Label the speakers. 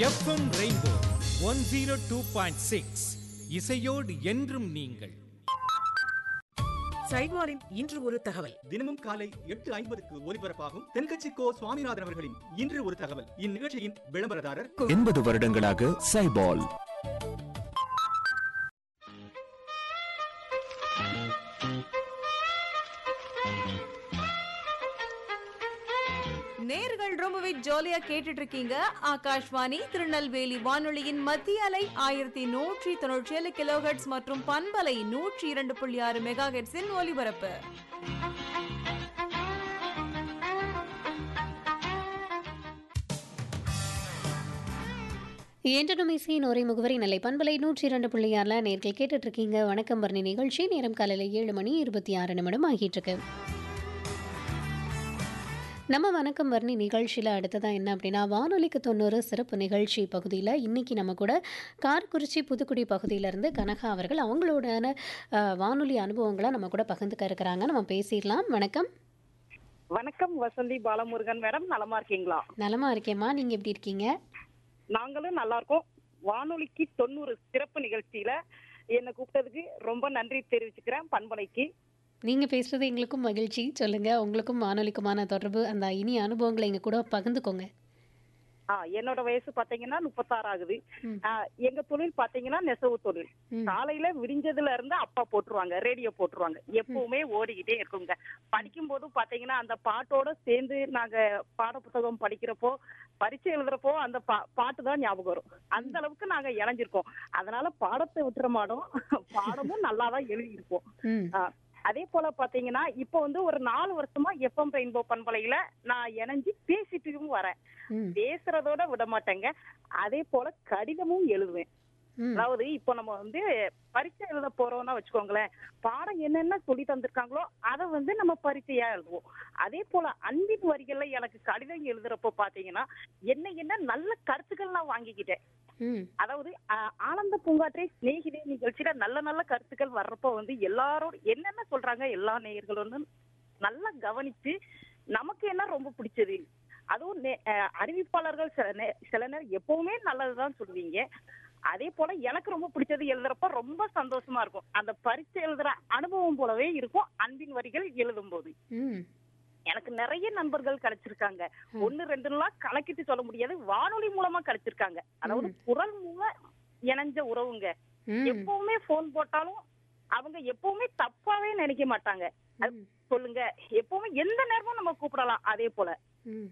Speaker 1: FM rainbow one zero two point six இசையோடு என்றும் நீங்கள்
Speaker 2: சைவாரின் இன்று ஒரு தகவல்
Speaker 3: தினமும் காலை எட்டு ஐம்பதுக்கு ஒலிபரப்பாகும் தென்கட்சி கோ சுவாமிநாதன் அவர்களின் இன்று ஒரு தகவல் இந்நிகழ்ச்சியின் விளம்பரதாரர்
Speaker 4: எண்பது வருடங்களாக சைபால்
Speaker 5: நேர்கள் ரொம்பவே ஜாலியா கேட்டுட்டு இருக்கீங்க ஆகாஷ்வாணி திருநெல்வேலி வானொலியின் மத்திய அலை ஆயிரத்தி நூற்றி தொண்ணூற்றி ஏழு கிலோஹெட்ஸ் மற்றும் பண்பலை நூற்றி இரண்டு புள்ளி ஆறு மெகா ஹெட்ஸின் ஒலிபரப்பு
Speaker 6: என்றும் இசையின் ஒரே முகவரி நிலை பண்பலை நூற்றி இரண்டு புள்ளி ஆறில் நேர்கள் கேட்டுட்டு இருக்கீங்க வணக்கம் பரணி நிகழ்ச்சி நேரம் காலையில் ஏழு மணி இருபத்தி ஆறு நிமிடம் ஆகிட்டு இருக்கு நம்ம வணக்கம் வர்ணி நிகழ்ச்சியில் அடுத்ததாக என்ன அப்படின்னா வானொலிக்கு தொண்ணூறு சிறப்பு நிகழ்ச்சி பகுதியில் இன்னைக்கு நம்ம கூட கார்குறிச்சி புதுக்குடி பகுதியிலேருந்து கனகா அவர்கள் அவங்களோட அஹ், வானொலி அனுபவங்களை நம்ம கூட பகிர்ந்துக்க இருக்கிறாங்க நம்ம பேசிடலாம் வணக்கம்
Speaker 7: வணக்கம் வசந்தி பாலமுருகன் மேடம் நலமா இருக்கீங்களா
Speaker 6: நலமா இருக்கேம்மா நீங்கள் எப்படி இருக்கீங்க
Speaker 7: நாங்களும் நல்லா இருக்கோம் வானொலிக்கு தொண்ணூறு சிறப்பு நிகழ்ச்சியில என்னை கூப்பிட்டதுக்கு ரொம்ப நன்றி தெரிவிச்சுக்கிறேன் பண்பலைக்கு
Speaker 6: நீங்கள் பேசுகிறது எங்களுக்கும் மகிழ்ச்சி சொல்லுங்கள் உங்களுக்கும் வானொலிக்குமான தொடர்பு அந்த இனிய அனுபவங்களை எங்கள் கூட பகிர்ந்துக்கோங்க
Speaker 7: ஆ என்னோட வயசு பாத்தீங்கன்னா முப்பத்தாறு ஆகுது
Speaker 6: ம்.
Speaker 7: ஆ, எங்க தொழில் பாத்தீங்கன்னா நெசவு தொழில்
Speaker 6: ம்.
Speaker 7: காலையில விடிஞ்சதுல இருந்து அப்பா போட்டுருவாங்க ரேடியோ போட்டுருவாங்க எப்பவுமே ஓடிக்கிட்டே இருக்குங்க படிக்கும் போது பாத்தீங்கன்னா அந்த பாட்டோட சேர்ந்து நாங்க பாட புத்தகம் படிக்கிறப்போ பரீட்சை எழுதுறப்போ அந்த பா- பாட்டு தான் ஞாபகம் வரும் அந்த அளவுக்கு நாங்க இணைஞ்சிருக்கோம் அதனால பாடத்தை விட்டுற மாட்டோம் பாடமும் நல்லா தான் எழுதியிருப்போம்
Speaker 6: ம்
Speaker 7: ஆ, அதே போல பாத்தீங்கன்னா இப்போ வந்து ஒரு நாலு வருஷமா எஃப்எம் ரெயின்போ பண்பலையில நான் இணைஞ்சு பேசிட்டும் வரேன்
Speaker 6: ம்
Speaker 7: பேசுறதோட விட மாட்டேங்க அதே போல கடிதமும் எழுதுவேன்
Speaker 6: ம்
Speaker 7: அதாவது இப்போ நம்ம வந்து பரீட்சை எழுத போறோம்னா வச்சுக்கோங்களேன் பாடம் என்னென்ன சொல்லி தந்திருக்காங்களோ அதை வந்து நம்ம பரீட்சையா எழுதுவோம் அதே போல அன்பின் வரிகள்ல எனக்கு கடிதம் எழுதுறப்போ பாத்தீங்கன்னா என்ன என்ன நல்ல கருத்துக்கள் நான் வாங்கிக்கிட்டேன்
Speaker 6: ம்
Speaker 7: அதாவது ஆ- ஆனந்த பூங்காற்றை சிநேகிதே நிகழ்ச்சியில நல்ல நல்ல கருத்துக்கள் வர்றப்போ வந்து எல்லாரோட என்னென்ன சொல்றாங்க எல்லா நேயர்களும் வந்து நல்லா கவனிச்சு நமக்கு என்ன ரொம்ப பிடிச்சது அதுவும் நே- அஹ் அறிவிப்பாளர்கள் சில நே சில நேரம் எப்பவுமே நல்லதுதான் சொல்லுவீங்க அதே போல எனக்கு ரொம்ப பிடிச்சது எழுதுறப்ப ரொம்ப சந்தோஷமா இருக்கும் அந்த பரீட்சை எழுதுற அனுபவம் போலவே இருக்கும் அன்பின் வரிகள் எழுதும் போது
Speaker 6: ம்
Speaker 7: எனக்கு நிறைய நண்பர்கள் கிடைச்சிருக்காங்க ஒன்னு ரெண்டுலாம் கணக்கிட்டு சொல்ல முடியாது வானொலி மூலமா கிடைச்சிருக்காங்க அதாவது குரல் மூலம் இணைஞ்ச உறவுங்க
Speaker 6: ம்
Speaker 7: எப்பவுமே போன் போட்டாலும் அவங்க எப்பவுமே தப்பாவே நினைக்க மாட்டாங்க அது சொல்லுங்க எப்பவுமே எந்த நேரமும் நம்ம கூப்பிடலாம் அதே போல
Speaker 6: ம்